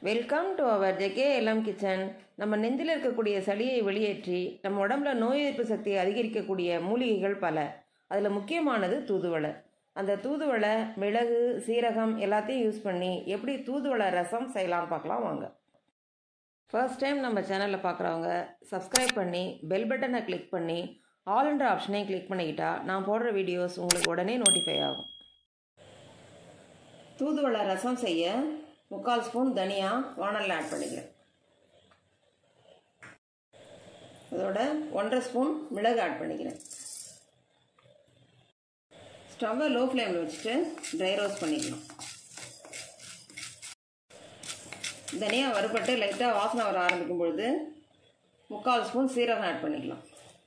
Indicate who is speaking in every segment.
Speaker 1: welcome to our JK எல்லாம் kitchen நம்ம நெஞ்சில் இருக்கக்கூடிய சளியை வெளியேற்றி நம்ம உடம்புல நோய் எதிர்ப்பு சக்தியை அதிகரிக்கக்கூடிய மூலிகைகள் பல அதில் முக்கியமானது தூதுவளை அந்த தூதுவளை மிளகு சீரகம் எல்லாத்தையும் யூஸ் பண்ணி எப்படி தூதுவளை ரசம் செய்யலாம்னு பார்க்கலாம் வாங்க ஃபர்ஸ்ட் டைம் நம்ம சேனலில் பார்க்குறவங்க சப்ஸ்கிரைப் பண்ணி பெல் பட்டனை கிளிக் பண்ணி ஆல்ன்ற ஆப்ஷனையும் கிளிக் பண்ணிக்கிட்டா நான் போடுற வீடியோஸ் உங்களுக்கு உடனே நோட்டிஃபை ஆகும் தூதுவளை ரசம் செய்ய முக்கால் ஸ்பூன் தனியா வானலில் ஆட் பண்ணிக்கிறேன் அதோட ஒன்றரை ஸ்பூன் மிளகு ஆட் பண்ணிக்கிறேன் ஸ்டவ்வை லோ ஃப்ளேமில் வச்சுட்டு ட்ரை ரோஸ்ட் பண்ணிக்கலாம் தனியாக வறுபட்டு லைட்டாக வாசனை வர ஆரம்பிக்கும் பொழுது முக்கால் ஸ்பூன் சீரகம் ஆட் பண்ணிக்கலாம்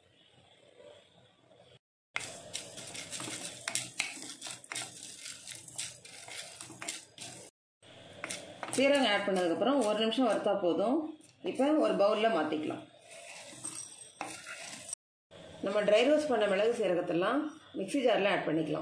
Speaker 1: சீரகம் ஆட் பண்ணதுக்கப்புறம் ஒரு நிமிஷம் வறுத்தா போதும் இப்போ ஒரு பவுலில் மாற்றிக்கலாம் நம்ம ட்ரை ரோஸ்ட் பண்ண மிளகு சீரகத்தெல்லாம் மிக்சி ஜாரில் ஆட் பண்ணிக்கலாம்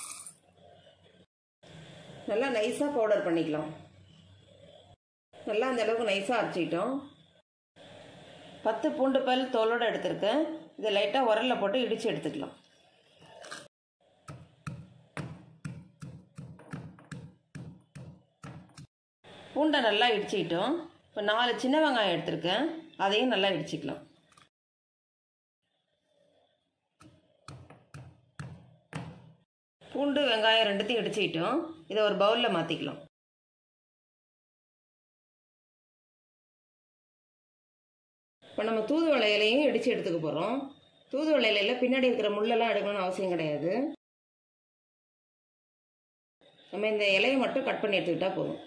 Speaker 1: நல்லா நைஸாக பவுடர் பண்ணிக்கலாம் நல்லா அந்த அளவுக்கு நைஸாக அரைச்சிக்கிட்டோம் பத்து பூண்டு பல் தோலோடு எடுத்திருக்கேன் இதை லைட்டாக உரலில் போட்டு இடித்து எடுத்துக்கலாம் பூண்டை நல்லா இடிச்சிக்கிட்டோம் இப்போ நாலு சின்ன வெங்காயம் எடுத்திருக்கேன் அதையும் நல்லா இடிச்சிக்கலாம் பூண்டு வெங்காயம் ரெண்டுத்தையும் இடிச்சிக்கிட்டோம் இதை ஒரு பவுலில் மாற்றிக்கலாம் இப்போ நம்ம தூதுவளை இலையும் இடித்து எடுத்துக்க போகிறோம் தூதுவளை இலையில் பின்னாடி இருக்கிற முள்ளெல்லாம் எடுக்கணும்னு அவசியம் கிடையாது நம்ம இந்த இலையை மட்டும் கட் பண்ணி எடுத்துக்கிட்டால் போதும்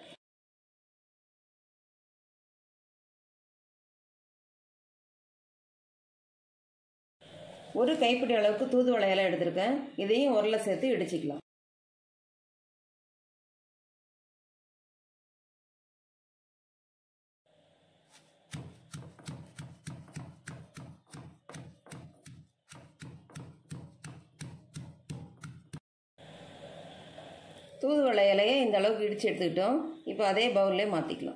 Speaker 1: ஒரு கைப்பிடி அளவுக்கு தூதுவளை இலை எடுத்திருக்கேன் இதையும் உரல சேர்த்து இடிச்சிக்கலாம் தூதுவளை இலையை இந்த அளவுக்கு இடித்து எடுத்துக்கிட்டோம் இப்போ அதே பவுல்லே மாற்றிக்கலாம்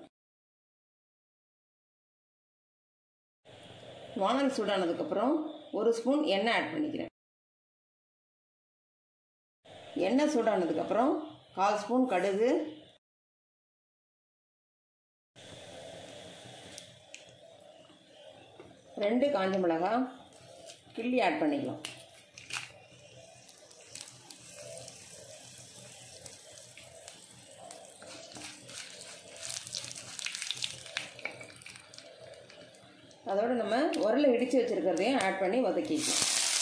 Speaker 1: வானல் சூடானதுக்கப்புறம் ஒரு ஸ்பூன் எண்ணெய் ஆட் பண்ணிக்கிறேன் எண்ணெய் சூடானதுக்கப்புறம் கால் ஸ்பூன் கடுகு ரெண்டு காஞ்ச மிளகாய் கிள்ளி ஆட் பண்ணிக்கலாம் அதோடு நம்ம உரலை இடித்து வச்சுருக்கிறதையும் ஆட் பண்ணி வதக்கிக்கலாம்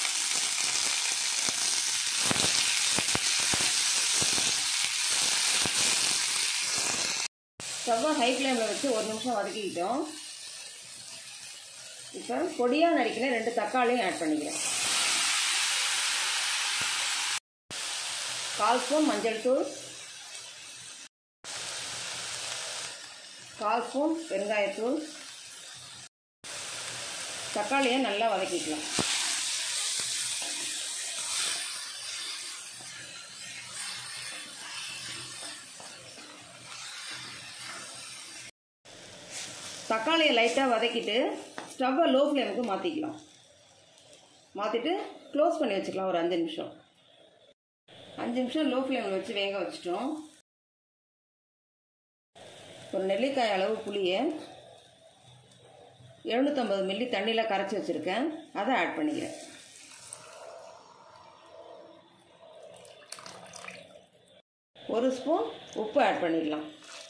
Speaker 1: ஸ்டவ்வை ஹை ஃப்ளேமில் வச்சு ஒரு நிமிஷம் வதக்கிக்கிட்டோம் இப்போ பொடியாக நறுக்கின ரெண்டு தக்காளியும் ஆட் பண்ணிக்கிறேன் கால் ஸ்பூன் மஞ்சள் தூள் கால் ஸ்பூன் பெருங்காயத்தூள் தக்காளியை நல்லா வதக்கிக்கலாம் தக்காளியை லைட்டாக வதக்கிட்டு ஸ்டவ்வை லோ ஃப்ளேமுக்கு மாற்றிக்கலாம் மாற்றிட்டு க்ளோஸ் பண்ணி வச்சுக்கலாம் ஒரு அஞ்சு நிமிஷம் அஞ்சு நிமிஷம் லோ ஃப்ளேமில் வச்சு வேக வச்சிட்டோம் ஒரு நெல்லிக்காய் அளவு புளியை எழுநூற்றம்பது மில்லி தண்ணியில் கரைச்சி வச்சுருக்கேன் அதை ஆட் பண்ணிக்கிறேன் ஒரு ஸ்பூன் உப்பு ஆட் பண்ணிடலாம்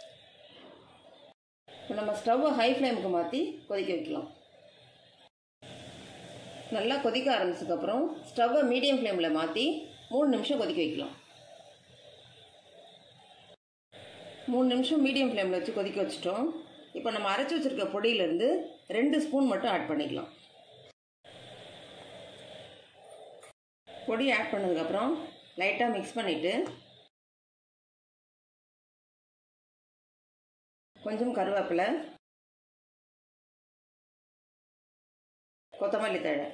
Speaker 1: இப்போ நம்ம ஸ்டவ்வை ஹை ஃப்ளேமுக்கு மாற்றி கொதிக்க வைக்கலாம் நல்லா கொதிக்க ஆரம்பிச்சதுக்கப்புறம் ஸ்டவ்வை மீடியம் ஃப்ளேமில் மாற்றி மூணு நிமிஷம் கொதிக்க வைக்கலாம் மூணு நிமிஷம் மீடியம் ஃப்ளேமில் வச்சு கொதிக்க வச்சிட்டோம் இப்போ நம்ம அரைச்சி வச்சுருக்க பொடியிலேருந்து ரெண்டு ஸ்பூன் மட்டும் ஆட் பண்ணிக்கலாம் பொடி ஆட் பண்ணதுக்கப்புறம் லைட்டாக மிக்ஸ் பண்ணிவிட்டு கொஞ்சம் கருவேப்பிலை கொத்தமல்லி தழை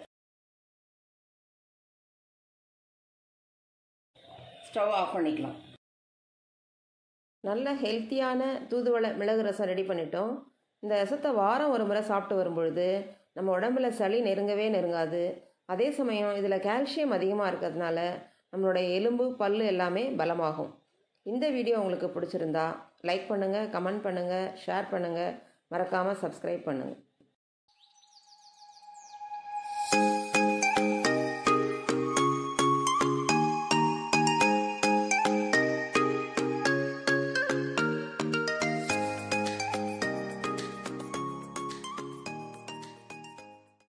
Speaker 1: ஸ்டவ் ஆஃப் பண்ணிக்கலாம் நல்ல ஹெல்த்தியான தூதுவளை மிளகு ரசம் ரெடி பண்ணிட்டோம் இந்த ரசத்தை வாரம் ஒரு முறை சாப்பிட்டு வரும்பொழுது நம்ம உடம்புல சளி நெருங்கவே நெருங்காது அதே சமயம் இதில் கால்சியம் அதிகமாக இருக்கிறதுனால நம்மளுடைய எலும்பு பல்லு எல்லாமே பலமாகும் இந்த வீடியோ உங்களுக்கு பிடிச்சிருந்தா லைக் பண்ணுங்கள் கமெண்ட் பண்ணுங்கள் ஷேர் பண்ணுங்கள் மறக்காமல் சப்ஸ்கிரைப் பண்ணுங்கள்